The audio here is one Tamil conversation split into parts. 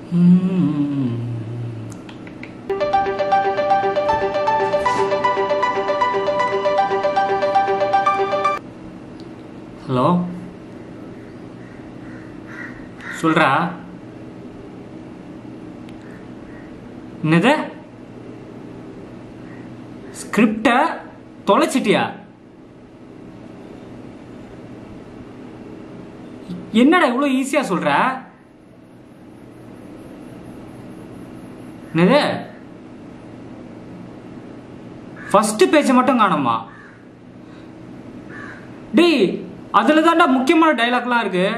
ஹலோ சொல்றா என்னது ஸ்கிரிப்ட தொலைச்சிட்டியா என்னடா இவ்வளோ ஈஸியா சொல்ற என்னது ஃபர்ஸ்ட் பேஜ் மட்டும் காணுமா டேய் அதுல தான்டா முக்கியமான டைலாக்லாம் இருக்கு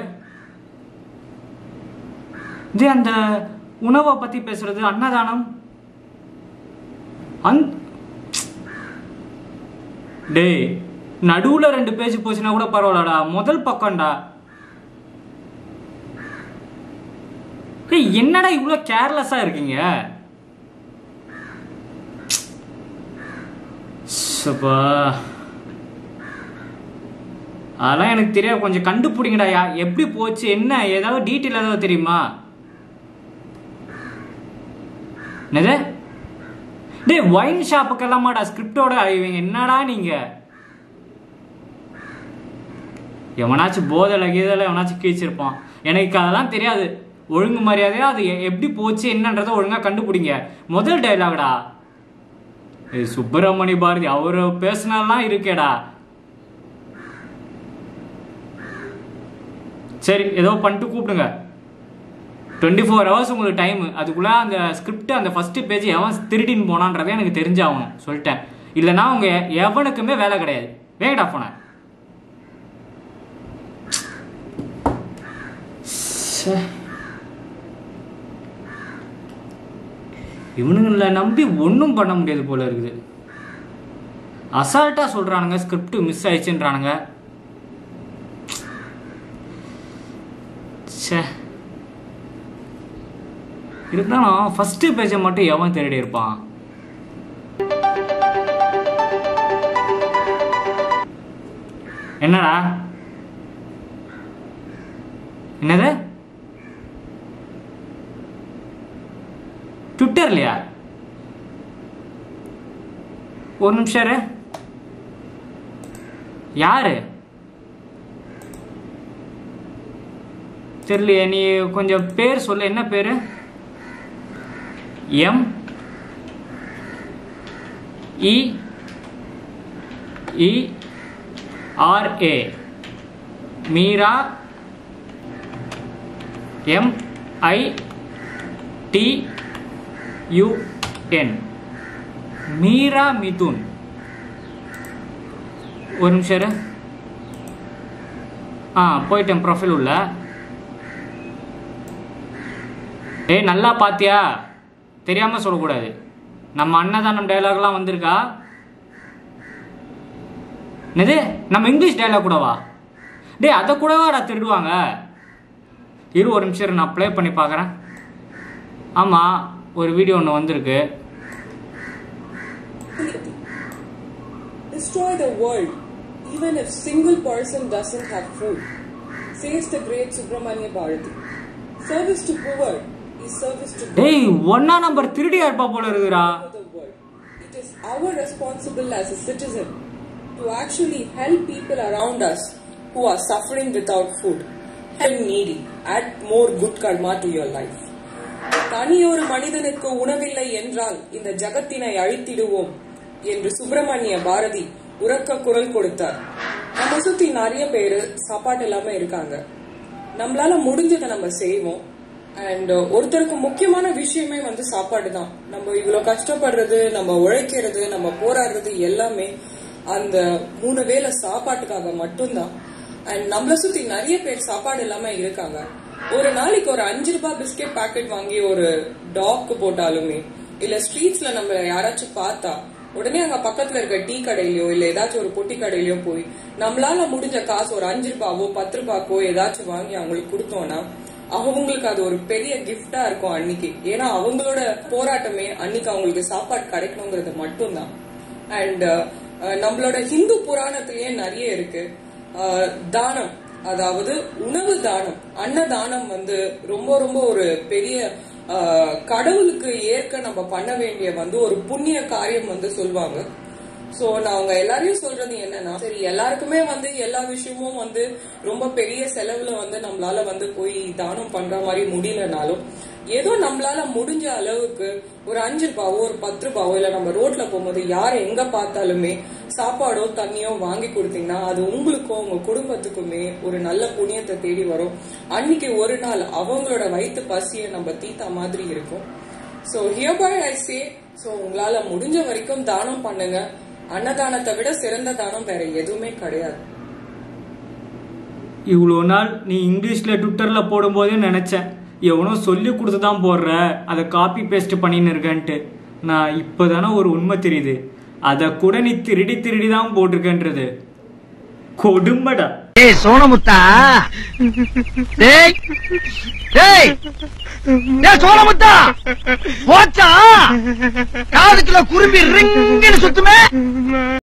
இது அந்த உணவை பத்தி பேசுறது அன்னதானம் அந் டேய் நடுவுல ரெண்டு பேஜ் போச்சுன்னா கூட பரவாயில்லடா முதல் பக்கம்டா டேய் என்னடா இவ்வளோ கேர்லெஸ்ஸா இருக்கீங்க சப்பா அதெல்லாம் எனக்கு தெரியாது கொஞ்சம் கண்டுபிடிங்கடா யா எப்படி போச்சு என்ன ஏதாவது டீட்டெயில் ஏதாவது தெரியுமா என்னது டேய் ஒயின் ஷாப்புக்கெல்லாமாடா ஸ்கிரிப்டோட அழிவீங்க என்னடா நீங்க எவனாச்சும் போதலை கீதலை எவனாச்சும் கீச்சிருப்பான் எனக்கு அதெல்லாம் தெரியாது ஒழுங்கு மரியாதையா அது எ- எப்படி போச்சு என்னன்றதை ஒழுங்கா கண்டுபிடிங்க முதல் டைலாக்டா ஏய் சுப்பிரமணி பாரதி அவரு பேசினதெல்லாம் இருக்கேடா சரி ஏதோ பண்ணிட்டு கூப்பிடுங்க டுவெண்ட்டி ஃபோர் ஹவர்ஸ் உங்களுக்கு டைம் அதுக்குள்ள அந்த ஸ்கிரிப்ட் அந்த ஃபர்ஸ்ட் பேஜ் எவன் திருடின்னு போனான்றதே எனக்கு தெரிஞ்சாகணும் சொல்லிட்டேன் இல்லைன்னா உங்க எவனுக்குமே வேலை கிடையாது வேங்கடா போன இவனுங்களை நம்பி ஒன்றும் பண்ண முடியாது போல இருக்குது அசால்ட்டா சொல்றானுங்க ஸ்கிரிப்ட் மிஸ் ஆயிடுச்சுன்றானுங்க ச்சே இருந்தாலும் ஃபர்ஸ்ட் பேஜை மட்டும் எவன் திருடி இருப்பான் என்னடா என்னது ட்விட்டர்லையா ஒரு நிமிஷம் இரு. யாரு தெரியலையே நீ கொஞ்சம் பேர் சொல்லு என்ன பேரு M E E R A Meera M I T U N Meera Mithun ஒரு நிமிஷம் இரு. ஆ போயிட்டேன் ப்ரொஃபைல் உள்ள ஏய் நல்லா பாத்தியா தெரியாம சொல்லக்கூடாது நம்ம அன்னதானம் டைலாக்லாம் வந்திருக்கா என்னது நம்ம இங்கிலீஷ் டைலாக் கூடவா டேய் அதை கூடவாடா திருடுவாங்க இரு ஒரு நிமிஷம் இரு, நான் ப்ளே பண்ணி பார்க்குறேன் ஆமாம் ஒரு வீடியோ ஒன்று வந்திருக்கு Destroy the world, even if single person doesn't have food, says the great Subramanya Bharati. Service to poor is service to God டேய் ஒன்னா நம்பர் திருடியா இருப்பா போல இருக்குடா for the world. It is our responsibility as a citizen to actually help people around us who are suffering without food. Help needy. Add more good karma to your life. தனியொரு மனிதனுக்கு உணவில்லை என்றால் இந்த ஜகத்தினை அழித்திடுவோம் என்று சுப்பிரமணிய பாரதி உரக்க குரல் கொடுத்தார் நம்ம சுத்தி நிறைய பேரு சாப்பாடு இல்லாம இருக்காங்க நம்மளால முடிஞ்சதை நம்ம செய்வோம் அண்ட் ஒருத்தருக்கு முக்கியமான விஷயமே வந்து சாப்பாடு தான் நம்ம இவ்வளவு கஷ்டப்படுறது நம்ம உழைக்கிறது நம்ம போராடுறது எல்லாமே அந்த மூணு வேளை சாப்பாட்டுக்காக மட்டும்தான் அண்ட் நம்மள சுத்தி நிறைய பேர் சாப்பாடு இல்லாம இருக்காங்க ஒரு நாளைக்கு ஒரு அஞ்சு ரூபாய் பிஸ்கெட் பாக்கெட் வாங்கி ஒரு டாக்கு போட்டாலுமே இல்ல ஸ்ட்ரீட்ஸ்ல நம்ம யாராச்சும் பார்த்தா உடனே அங்க பக்கத்துல இருக்க டீ கடையிலயோ இல்ல ஏதாச்சும் ஒரு பொட்டி கடையிலயோ போய் நம்மளால முடிஞ்ச காசு ஒரு அஞ்சு ரூபாவோ பத்து ரூபாய்க்கோ ஏதாச்சும் வாங்கி அவங்களுக்கு கொடுத்தோம்னா அவங்களுக்கு அது ஒரு பெரிய கிஃப்டா இருக்கும் அன்னைக்கு ஏன்னா அவங்களோட போராட்டமே அன்னைக்கு அவங்களுக்கு சாப்பாடு கிடைக்கணுங்கிறது மட்டும்தான் அண்ட் நம்மளோட ஹிந்து புராணத்திலேயே நிறைய இருக்கு அஹ், தானம் அதாவது உணவு தானம் அன்னதானம் வந்து ரொம்ப ரொம்ப ஒரு பெரிய ஆஹ், கடவுளுக்கு ஏற்க நம்ம பண்ண வேண்டிய வந்து ஒரு புண்ணிய காரியம் வந்து சொல்லுவாங்க சோ நான் அவங்க எல்லாரையும் சொல்றது என்னன்னா சரி எல்லாருக்குமே வந்து எல்லா விஷயமும் வந்து ரொம்ப பெரிய செலவுல வந்து நம்மளால வந்து போய் தானம் பண்ற மாதிரி முடியலனாலும் ஏதோ நம்மளால முடிஞ்ச அளவுக்கு ஒரு அஞ்சு ரூபாவோ ஒரு பத்து ரூபாவோ இல்ல நம்ம ரோட்ல போகும்போது யார் எங்க பார்த்தாலுமே சாப்பாடோ தண்ணியோ வாங்கி கொடுத்தீங்கன்னா அது உங்களுக்கும் உங்க குடும்பத்துக்குமே ஒரு நல்ல புண்ணியத்தை தேடி வரும் அன்னைக்கு ஒரு நாள் அவங்களோட வயிற்று பசியை நம்ம தீத்தா மாதிரி இருக்கும் சோ ஹியர்பை ஐ சே சோ உங்களால முடிஞ்ச வரைக்கும் தானம் பண்ணுங்க அன்னதானத்தை விட சிறந்த தானம் வேற எதுவுமே கிடையாது இவ்வளோ நாள் நீ இங்கிலீஷில் ட்விட்டரில் போடும்போதே நினச்சேன் எவனோ சொல்லி கொடுத்து தான் போடுற அதை காப்பி பேஸ்ட் பண்ணின்னு இருக்கேன்ட்டு நான் இப்போ தானே ஒரு உண்மை தெரியுது அதை கூட நீ திருடி திருடி தான் போட்டிருக்கன்றது கொடுமைடா ஏய் சோனமுத்தா டேய் டேய் டேய் சோனமுத்தா போச்சா காதுக்குள்ள குரும்பி ரிங்குன்னு சுத்துமே